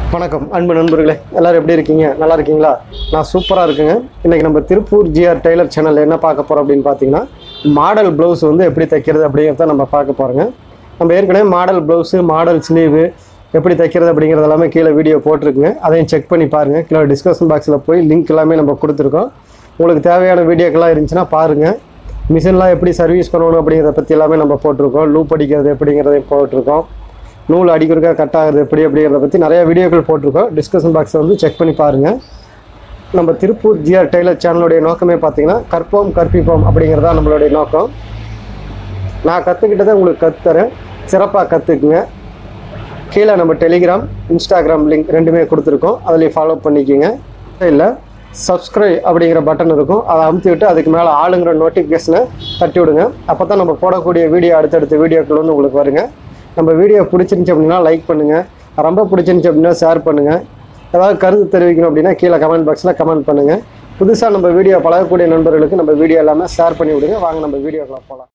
வணக்கம் அன்பு நண்பர்களே எல்லாரும் எப்படி இருக்கீங்க நல்லா இருக்கீங்களா நான் சூப்பராக இருக்குங்க இன்றைக்கி நம்ம திருப்பூர் ஜிஆர் டெய்லர் சேனலில் என்ன பார்க்க போகிறோம் அப்படின்னு பார்த்தீங்கன்னா மாடல் ப்ளவுஸ் வந்து எப்படி தைக்கிறது அப்படிங்கிறத நம்ம பார்க்க போகிறோங்க நம்ம ஏற்கனவே மாடல் ப்ளவுஸு மாடல் ஸ்லீவு எப்படி தைக்கிறது அப்படிங்கிறது எல்லாமே கீழே வீடியோ போட்டிருக்குங்க அதையும் செக் பண்ணி பாருங்கள் கீழே டிஸ்கஷன் பாக்ஸில் போய் லிங்க் எல்லாமே நம்ம கொடுத்துருக்கோம் உங்களுக்கு தேவையான வீடியோக்கெல்லாம் இருந்துச்சுன்னா பாருங்கள் மிஷின்லாம் எப்படி சர்வீஸ் பண்ணணும் அப்படிங்கிறத பற்றி எல்லாமே நம்ம போட்டிருக்கோம் லூப் அடிக்கிறது எப்படிங்கிறதையும் போட்டிருக்கோம் நூல் அடிக்கிறக்கா கட் ஆகுறது எப்படி அப்படிங்கிறத பற்றி நிறைய வீடியோக்கள் போட்டிருக்கோம் டிஸ்கஷன் பாக்ஸை வந்து செக் பண்ணி பாருங்கள் நம்ம திருப்பூர் ஜிஆர் டெய்லர் சேனலுடைய நோக்கமே பார்த்தீங்கன்னா கற்போம் கற்பிப்போம் அப்படிங்கிறதா நம்மளுடைய நோக்கம் நான் கற்றுக்கிட்டதை உங்களுக்கு கற்றுத்தரேன் சிறப்பாக கற்றுக்குங்க கீழே நம்ம டெலிகிராம் இன்ஸ்டாகிராம் லிங்க் ரெண்டுமே கொடுத்துருக்கோம் அதில் ஃபாலோ பண்ணிக்கோங்க இல்லை சப்ஸ்கிரைப் அப்படிங்கிற பட்டன் இருக்கும் அதை அமுத்தி விட்டு அதுக்கு மேலே ஆளுங்கிற நோட்டிஃபிகேஷனை தட்டி விடுங்க அப்போ தான் நம்ம போடக்கூடிய வீடியோ அடுத்தடுத்த வீடியோக்கள் வந்து உங்களுக்கு வருங்க நம்ம வீடியோ பிடிச்சிருந்துச்சி அப்படின்னா லைக் பண்ணுங்கள் ரொம்ப பிடிச்சிருந்துச்சி அப்படின்னா ஷேர் பண்ணுங்கள் ஏதாவது கருத்து தெரிவிக்கணும் அப்படின்னா கீழே கமெண்ட் பாக்ஸில் கமெண்ட் பண்ணுங்கள் புதுசாக நம்ம வீடியோ பழகக்கூடிய நண்பர்களுக்கு நம்ம வீடியோ எல்லாமே ஷேர் பண்ணி விடுங்க வாங்க நம்ம வீடியோக்குள்ள போகலாம்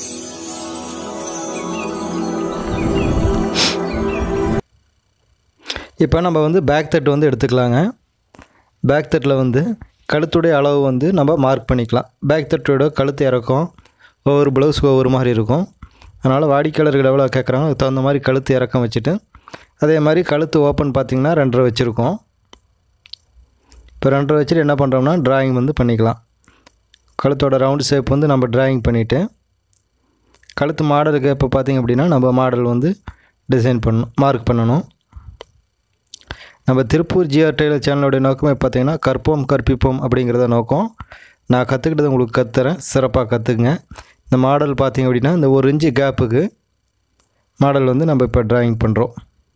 இப்போ நம்ம வந்து பேக் தட்டு வந்து எடுத்துக்கலாங்க பேக் தட்டில் வந்து கழுத்துடைய அளவு வந்து நம்ம மார்க் பண்ணிக்கலாம் பேக் தட்டோட கழுத்து இறக்கம் ஒவ்வொரு ப்ளவுஸுக்கு ஒவ்வொரு மாதிரி இருக்கும் அதனால் வாடிக்கையாளர்கள் எவ்வளோ கேட்குறாங்க அதுக்கு தகுந்த மாதிரி கழுத்து இறக்கம் வச்சுட்டு அதே மாதிரி கழுத்து ஓப்பன் பார்த்திங்கன்னா ரெண்டரை வச்சுருக்கோம் இப்போ ரெண்டரை வச்சுட்டு என்ன பண்ணுறோம்னா டிராயிங் வந்து பண்ணிக்கலாம் கழுத்தோட ரவுண்ட் ஷேப் வந்து நம்ம டிராயிங் பண்ணிவிட்டு கழுத்து மாடலுக்கு இப்போ பார்த்திங்க அப்படின்னா நம்ம மாடல் வந்து டிசைன் பண்ணணும் மார்க் பண்ணணும் நம்ம திருப்பூர் ஜிஆர் டெய்லர் சேனலோடைய நோக்கமே பார்த்தீங்கன்னா கற்போம் கற்பிப்போம் அப்படிங்கிறத நோக்கம் நான் கற்றுக்கிட்டது உங்களுக்கு கற்றுறேன் சிறப்பாக கற்றுக்குங்க இந்த மாடல் பார்த்தீங்க அப்படின்னா இந்த ஒரு இன்ச்சு கேப்புக்கு மாடல் வந்து நம்ம இப்போ டிராயிங் பண்ணுறோம்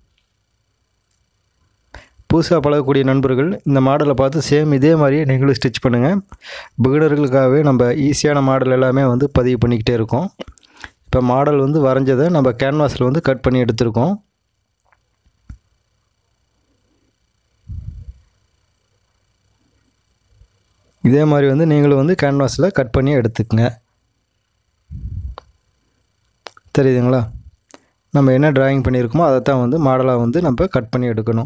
புதுசாக பழகக்கூடிய நண்பர்கள் இந்த மாடலை பார்த்து சேம் இதே மாதிரியே நீங்களும் ஸ்டிச் பண்ணுங்கள் பிகினர்களுக்காகவே நம்ம ஈஸியான மாடல் எல்லாமே வந்து பதிவு பண்ணிக்கிட்டே இருக்கோம் இப்போ மாடல் வந்து வரைஞ்சதை நம்ம கேன்வாஸில் வந்து கட் பண்ணி எடுத்திருக்கோம் இதே மாதிரி வந்து நீங்களும் வந்து கேன்வாஸில் கட் பண்ணி எடுத்துக்கங்க தெரியுதுங்களா நம்ம என்ன டிராயிங் பண்ணியிருக்கோமோ அதை தான் வந்து மாடலாக வந்து நம்ம கட் பண்ணி எடுக்கணும்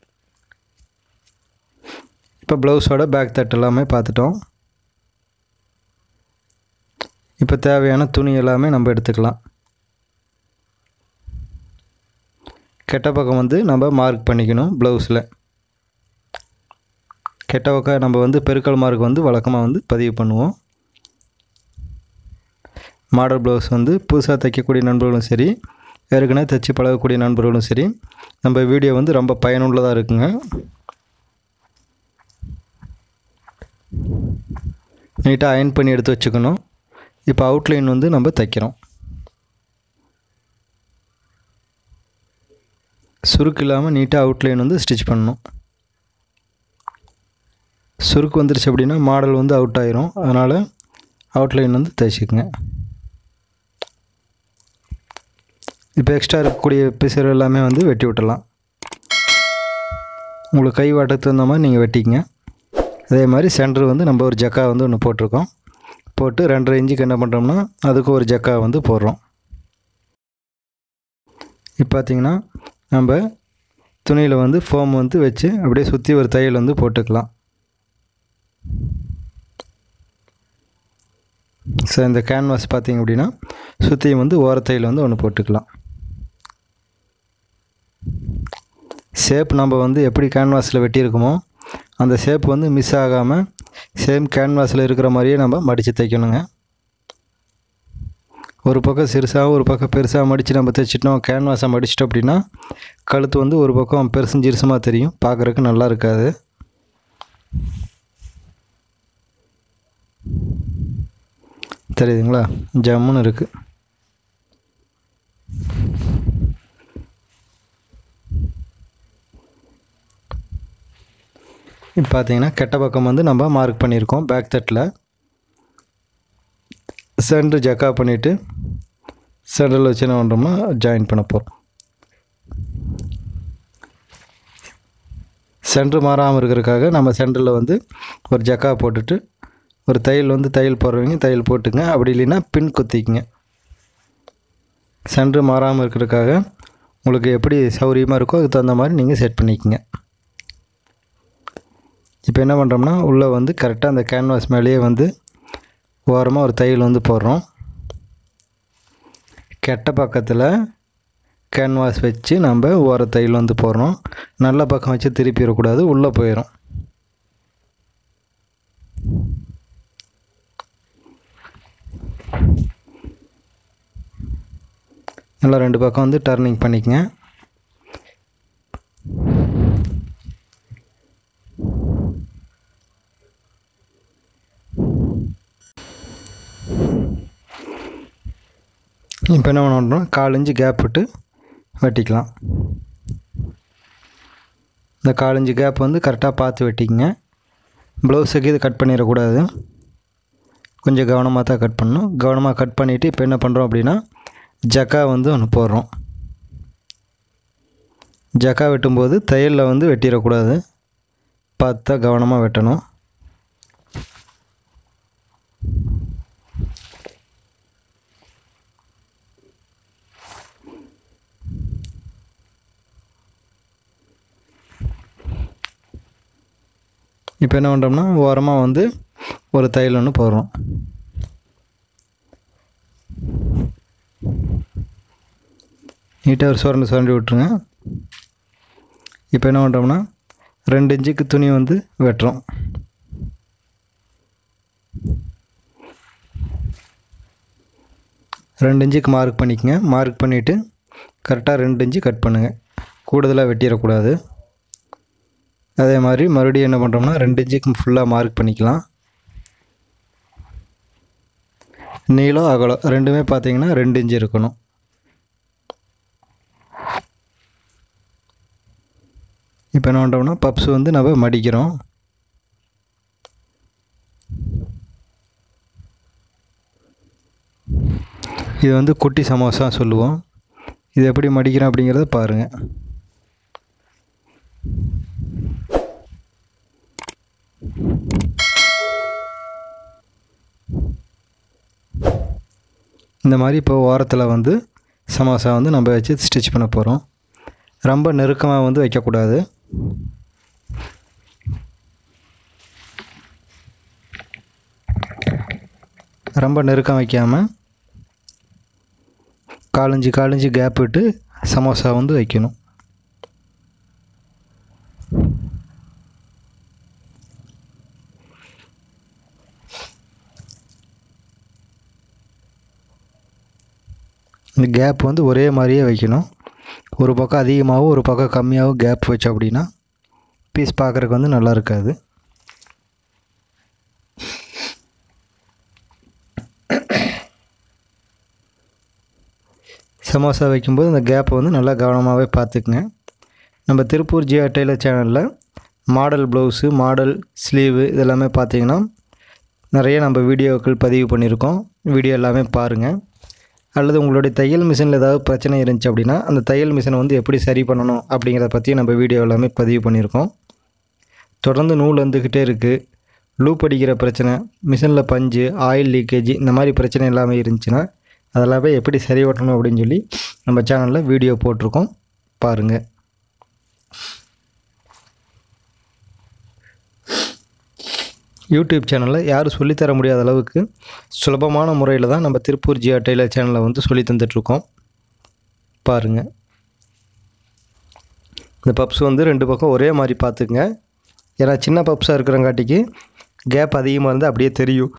இப்போ ப்ளவுஸோட பேக் தட் எல்லாமே பார்த்துட்டோம் இப்போ தேவையான துணி எல்லாமே நம்ம எடுத்துக்கலாம் கெட்ட பக்கம் வந்து நம்ம மார்க் பண்ணிக்கணும் ப்ளவுஸில் கெட்ட பக்கம் நம்ம வந்து பெருக்கல் மார்க் வந்து வழக்கமாக வந்து பதிவு பண்ணுவோம் மாடல் ப்ளவுஸ் வந்து புதுசாக தைக்கக்கூடிய நண்பர்களும் சரி ஏற்கனவே தைச்சி பழகக்கூடிய நண்பர்களும் சரி நம்ம வீடியோ வந்து ரொம்ப பயனுள்ளதாக இருக்குங்க நீட்டாக அயன் பண்ணி எடுத்து வச்சுக்கணும் இப்போ அவுட்லைன் வந்து நம்ம தைக்கிறோம் சுருக்கு இல்லாமல் நீட்டாக அவுட்லைன் வந்து ஸ்டிச் பண்ணணும் சுருக்கு வந்துருச்சு அப்படின்னா மாடல் வந்து அவுட் ஆயிரும் அதனால் அவுட்லைன் வந்து தைச்சிக்கங்க இப்போ எக்ஸ்ட்ரா இருக்கக்கூடிய பிசர் எல்லாமே வந்து வெட்டி விட்டுடலாம் உங்களுக்கு கை வாட்டத்துக்கு தகுந்த மாதிரி நீங்கள் வெட்டிக்கங்க அதே மாதிரி சென்டர் வந்து நம்ம ஒரு ஜக்கா வந்து ஒன்று போட்டிருக்கோம் போட்டு ரெண்டரை இன்ச்சுக்கு என்ன பண்ணுறோம்னா அதுக்கு ஒரு ஜக்கா வந்து போடுறோம் இப்போ பார்த்திங்கன்னா நம்ம துணியில் வந்து ஃபோம் வந்து வச்சு அப்படியே சுற்றி ஒரு தையல் வந்து போட்டுக்கலாம் ஸோ இந்த கேன்வாஸ் பார்த்திங்க அப்படின்னா சுற்றியும் வந்து ஓரத்தையில் வந்து ஒன்று போட்டுக்கலாம் ஷேப் நம்ம வந்து எப்படி கேன்வாஸில் வெட்டியிருக்கோமோ அந்த ஷேப் வந்து மிஸ் ஆகாமல் சேம் கேன்வாஸில் இருக்கிற மாதிரியே நம்ம மடித்து தைக்கணுங்க ஒரு பக்கம் சிறுசாக ஒரு பக்கம் பெருசாக மடித்து நம்ம தைச்சிட்டோம் கேன்வாஸை மடிச்சிட்டோம் அப்படின்னா கழுத்து வந்து ஒரு பக்கம் பெருசும் சிறுசமாக தெரியும் பார்க்குறதுக்கு நல்லா இருக்காது தெரியுதுங்களா ஜம்முன்னு இருக்குது இப்போ பார்த்தீங்கன்னா கெட்ட பக்கம் வந்து நம்ம மார்க் பண்ணியிருக்கோம் பேக் தட்டில் சென்டர் ஜக்கா பண்ணிவிட்டு சென்டரில் வச்சு என்ன பண்ணுறோம்னா ஜாயின் பண்ண போகிறோம் சென்டர் மாறாமல் இருக்கிறதுக்காக நம்ம சென்டரில் வந்து ஒரு ஜக்கா போட்டுட்டு ஒரு தையல் வந்து தையல் போடுறவங்க தையல் போட்டுங்க அப்படி இல்லைன்னா பின் குத்திக்குங்க சென்டர் மாறாமல் இருக்கிறதுக்காக உங்களுக்கு எப்படி சௌரியமாக இருக்கோ அதுக்கு தகுந்த மாதிரி நீங்கள் செட் பண்ணிக்கோங்க இப்போ என்ன பண்ணுறோம்னா உள்ளே வந்து கரெக்டாக அந்த கேன்வாஸ் மேலேயே வந்து ஓரமாக ஒரு தையல் வந்து போடுறோம் கெட்ட பக்கத்தில் கேன்வாஸ் வச்சு நம்ம ஓர தையல் வந்து போடுறோம் நல்ல பக்கம் வச்சு திருப்பிடக்கூடாது உள்ளே போயிடும் நல்லா ரெண்டு பக்கம் வந்து டர்னிங் பண்ணிக்கங்க இப்போ என்ன பண்ணுறோம் கால் இன்ச்சு கேப் விட்டு வெட்டிக்கலாம் இந்த கால் இன்ச்சு கேப் வந்து கரெக்டாக பார்த்து வெட்டிக்கங்க ப்ளவுஸுக்கு இது கட் பண்ணிடக்கூடாது கொஞ்சம் கவனமாக தான் கட் பண்ணணும் கவனமாக கட் பண்ணிவிட்டு இப்போ என்ன பண்ணுறோம் அப்படின்னா ஜக்கா வந்து ஒன்று போடுறோம் ஜக்கா வெட்டும்போது தையலில் வந்து வெட்டிடக்கூடாது பார்த்தா கவனமாக வெட்டணும் இப்போ என்ன பண்ணுறோம்னா ஓரமாக வந்து ஒரு தையல் ஒன்று போடுறோம் நீட்டாக ஒரு சுரண்டு சுரண்டி விட்ருங்க இப்போ என்ன பண்ணுறோம்னா ரெண்டு இன்ச்சுக்கு துணி வந்து வெட்டுறோம் ரெண்டு இன்ச்சுக்கு மார்க் பண்ணிக்கங்க மார்க் பண்ணிவிட்டு கரெக்டாக ரெண்டு இன்ச்சு கட் பண்ணுங்கள் கூடுதலாக வெட்டிடக்கூடாது அதே மாதிரி மறுபடியும் என்ன பண்ணுறோம்னா ரெண்டு இன்ச்சுக்கு ஃபுல்லாக மார்க் பண்ணிக்கலாம் நீளம் அகலம் ரெண்டுமே பார்த்தீங்கன்னா ரெண்டு இன்ச்சு இருக்கணும் இப்போ என்ன பண்ணுறோம்னா பப்ஸ் வந்து நம்ம மடிக்கிறோம் இது வந்து குட்டி சமோசா சொல்லுவோம் இது எப்படி மடிக்கிறோம் அப்படிங்கிறத பாருங்கள் இந்த மாதிரி இப்போ ஓரத்தில் வந்து சமோசா வந்து நம்ம வச்சு ஸ்டிச் பண்ண போகிறோம் ரொம்ப நெருக்கமாக வந்து வைக்கக்கூடாது ரொம்ப நெருக்கம் வைக்காமல் காலஞ்சு காலஞ்சு கேப் விட்டு சமோசா வந்து வைக்கணும் இந்த கேப் வந்து ஒரே மாதிரியே வைக்கணும் ஒரு பக்கம் அதிகமாகவும் ஒரு பக்கம் கம்மியாகவும் கேப் வச்சு அப்படின்னா பீஸ் பார்க்குறக்கு வந்து நல்லா இருக்காது சமோசா வைக்கும்போது அந்த கேப்பை வந்து நல்லா கவனமாகவே பார்த்துக்குங்க நம்ம திருப்பூர் ஜிஆ டெய்லர் சேனலில் மாடல் ப்ளவுஸு மாடல் ஸ்லீவு இதெல்லாமே பார்த்தீங்கன்னா நிறைய நம்ம வீடியோக்கள் பதிவு பண்ணியிருக்கோம் வீடியோ எல்லாமே பாருங்கள் அல்லது உங்களுடைய தையல் மிஷினில் ஏதாவது பிரச்சனை இருந்துச்சு அப்படின்னா அந்த தையல் மிஷினை வந்து எப்படி சரி பண்ணணும் அப்படிங்கிறத பற்றி நம்ம வீடியோ எல்லாமே பதிவு பண்ணியிருக்கோம் தொடர்ந்து நூல் வந்துக்கிட்டே இருக்குது லூப் அடிக்கிற பிரச்சனை மிஷினில் பஞ்சு ஆயில் லீக்கேஜ் இந்த மாதிரி பிரச்சனை எல்லாமே இருந்துச்சுன்னா அதெல்லாமே எப்படி சரி ஓட்டணும் அப்படின்னு சொல்லி நம்ம சேனலில் வீடியோ போட்டிருக்கோம் பாருங்கள் யூடியூப் சேனலில் யாரும் சொல்லித்தர முடியாத அளவுக்கு சுலபமான முறையில் தான் நம்ம திருப்பூர் ஜிஆ டெய்லர் சேனலில் வந்து சொல்லி தந்துட்ருக்கோம் பாருங்கள் இந்த பப்ஸ் வந்து ரெண்டு பக்கம் ஒரே மாதிரி பார்த்துக்குங்க ஏன்னா சின்ன பப்ஸாக இருக்கிறங்காட்டிக்கு கேப் அதிகமாக இருந்தால் அப்படியே தெரியும்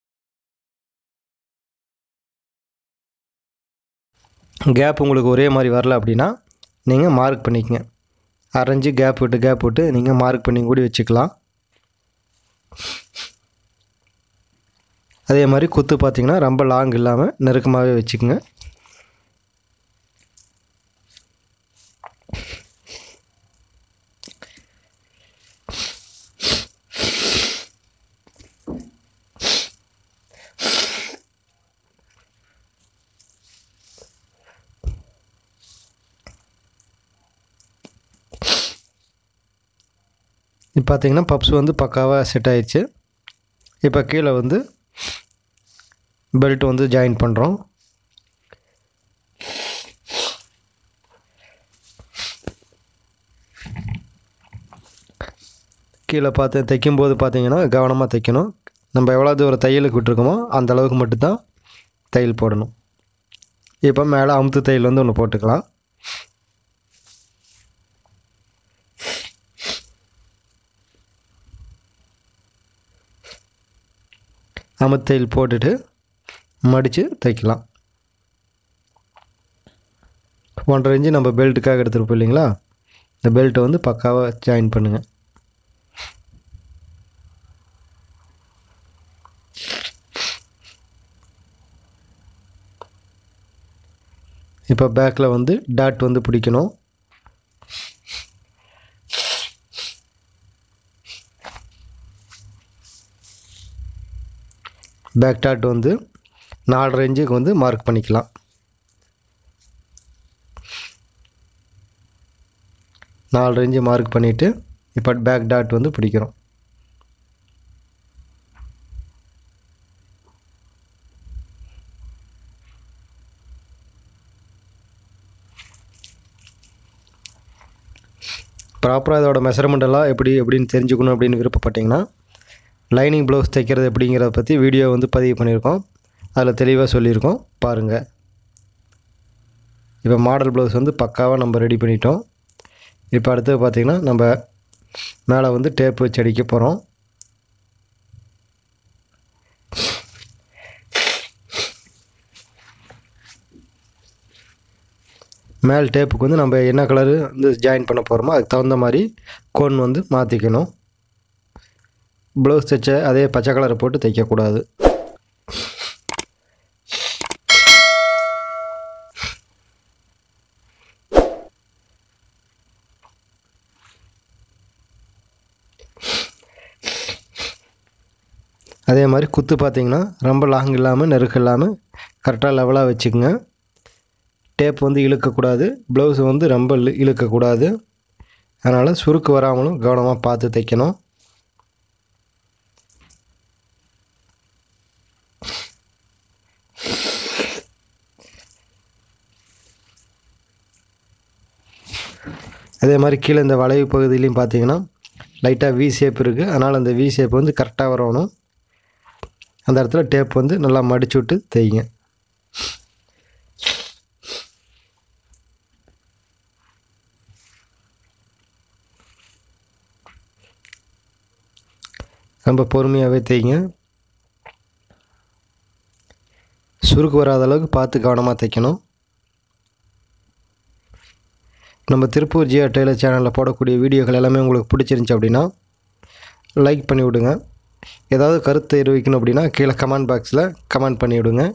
கேப் உங்களுக்கு ஒரே மாதிரி வரல அப்படின்னா நீங்கள் மார்க் பண்ணிக்கங்க அரைஞ்சு கேப் விட்டு கேப் விட்டு நீங்கள் மார்க் பண்ணி கூட வச்சுக்கலாம் அதே மாதிரி குத்து பார்த்தீங்கன்னா ரொம்ப லாங் இல்லாமல் நெருக்கமாகவே வச்சுக்கோங்க இப்போ பார்த்தீங்கன்னா பப்ஸ் வந்து பக்காவாக செட் ஆயிடுச்சு இப்போ கீழே வந்து பெல்ட் வந்து ஜாயின் பண்ணுறோம் கீழே பார்த்து தைக்கும்போது பார்த்தீங்கன்னா கவனமாக தைக்கணும் நம்ம எவ்வளோ தூரம் தையலுக்கு விட்டுருக்கோமோ அந்த அளவுக்கு மட்டும்தான் தையல் போடணும் இப்போ மேலே அமுத்து தையல் வந்து ஒன்று போட்டுக்கலாம் அமுத்து தையல் போட்டுட்டு மடித்து தைக்கலாம் ஒன்றரை இன்ச்சு நம்ம பெல்ட்டுக்காக எடுத்துருப்போம் இல்லைங்களா இந்த பெல்ட்டை வந்து பக்காவாக ஜாயின் பண்ணுங்கள் இப்போ பேக்கில் வந்து டாட் வந்து பிடிக்கணும் பேக் டாட் வந்து நாலரை இன்ச்சுக்கு வந்து மார்க் பண்ணிக்கலாம் நாலு இன்ச்சு மார்க் பண்ணிவிட்டு இப்போ பேக் டாட் வந்து பிடிக்கிறோம் ப்ராப்பராக இதோட மெஷர்மெண்ட் எல்லாம் எப்படி எப்படின்னு தெரிஞ்சுக்கணும் அப்படின்னு விருப்பப்பட்டீங்கன்னா லைனிங் ப்ளவுஸ் தைக்கிறது எப்படிங்கிறத பற்றி வீடியோ வந்து பதிவு பண்ணியிருக்கோம் அதில் தெளிவாக சொல்லியிருக்கோம் பாருங்கள் இப்போ மாடல் ப்ளவுஸ் வந்து பக்காவாக நம்ம ரெடி பண்ணிட்டோம் இப்போ அடுத்தது பார்த்திங்கன்னா நம்ம மேலே வந்து டேப் வச்சு அடிக்க போகிறோம் மேல் டேப்புக்கு வந்து நம்ம என்ன கலரு வந்து ஜாயின் பண்ண போகிறோமோ அதுக்கு தகுந்த மாதிரி கோன் வந்து மாற்றிக்கணும் ப்ளவுஸ் தைச்ச அதே பச்சை கலரை போட்டு தைக்கக்கூடாது அதே மாதிரி குத்து பார்த்தீங்கன்னா ரொம்ப லாங் இல்லாமல் நெருக்கம் இல்லாமல் கரெக்டாக லெவலாக வச்சுக்கோங்க டேப் வந்து இழுக்கக்கூடாது ப்ளவுஸ் வந்து ரொம்ப இழு இழுக்கக்கூடாது அதனால் சுருக்கு வராமலும் கவனமாக பார்த்து தைக்கணும் அதே மாதிரி கீழே இந்த வளைவு பகுதியிலையும் பார்த்தீங்கன்னா லைட்டாக வி ஷேப் இருக்குது அதனால் அந்த வி ஷேப் வந்து கரெக்டாக வரணும் அந்த இடத்துல டேப் வந்து நல்லா மடிச்சு விட்டு தேய்ங்க ரொம்ப பொறுமையாகவே தேய்ங்க சுருக்கு வராத அளவுக்கு பார்த்து கவனமாக தைக்கணும் நம்ம திருப்பூர் ஜியோ டெய்லர் சேனலில் போடக்கூடிய வீடியோக்கள் எல்லாமே உங்களுக்கு பிடிச்சிருந்துச்சி அப்படின்னா லைக் பண்ணி விடுங்க ஏதாவது கருத்து தெரிவிக்கணும் அப்படின்னா கீழே கமெண்ட் பாக்ஸில் கமெண்ட் பண்ணி விடுங்க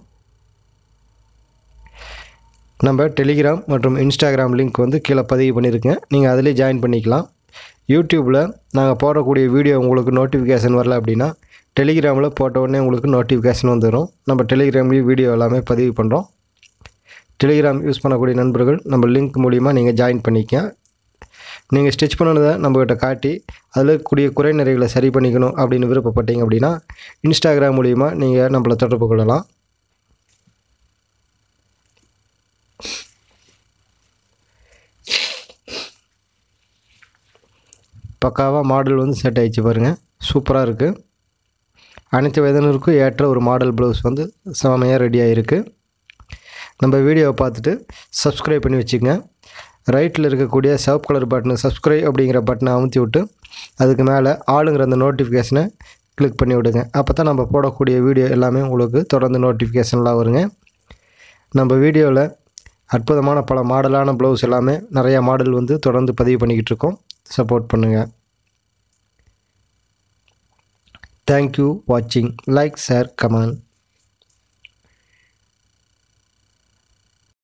நம்ம டெலிகிராம் மற்றும் இன்ஸ்டாகிராம் லிங்க் வந்து கீழே பதிவு பண்ணியிருக்கேன் நீங்கள் அதிலே ஜாயின் பண்ணிக்கலாம் யூடியூப்பில் நாங்கள் போடக்கூடிய வீடியோ உங்களுக்கு நோட்டிஃபிகேஷன் வரல அப்படின்னா டெலிகிராமில் போட்ட உடனே உங்களுக்கு நோட்டிஃபிகேஷன் வந்துடும் நம்ம டெலிகிராம்லேயும் வீடியோ எல்லாமே பதிவு பண்ணுறோம் டெலிகிராம் யூஸ் பண்ணக்கூடிய நண்பர்கள் நம்ம லிங்க் மூலிமா நீங்கள் ஜாயின் பண்ணிக்க நீங்கள் ஸ்டிச் பண்ணதை நம்மக்கிட்ட காட்டி அதில் இருக்கக்கூடிய குறை நிறைகளை சரி பண்ணிக்கணும் அப்படின்னு விருப்பப்பட்டீங்க அப்படின்னா இன்ஸ்டாகிராம் மூலிமா நீங்கள் நம்மளை தொடர்பு கொள்ளலாம் பக்காவாக மாடல் வந்து செட் ஆகிடுச்சு பாருங்கள் சூப்பராக இருக்குது அனைத்து வயதினருக்கும் ஏற்ற ஒரு மாடல் ப்ளவுஸ் வந்து செமையாக ரெடியாக இருக்குது நம்ம வீடியோவை பார்த்துட்டு சப்ஸ்கிரைப் பண்ணி வச்சுக்கோங்க ரைட்டில் இருக்கக்கூடிய சிவப்பு கலர் பட்டனு சப்ஸ்கிரைப் அப்படிங்கிற பட்டனை அமுத்தி விட்டு அதுக்கு மேலே ஆளுங்கிற அந்த நோட்டிஃபிகேஷனை கிளிக் பண்ணி விடுங்க அப்போ தான் நம்ம போடக்கூடிய வீடியோ எல்லாமே உங்களுக்கு தொடர்ந்து நோட்டிஃபிகேஷன்லாம் வருங்க நம்ம வீடியோவில் அற்புதமான பல மாடலான ப்ளவுஸ் எல்லாமே நிறையா மாடல் வந்து தொடர்ந்து பதிவு பண்ணிக்கிட்டு இருக்கோம் சப்போர்ட் பண்ணுங்கள் தேங்க்யூ வாட்சிங் லைக் ஷேர் கமெண்ட்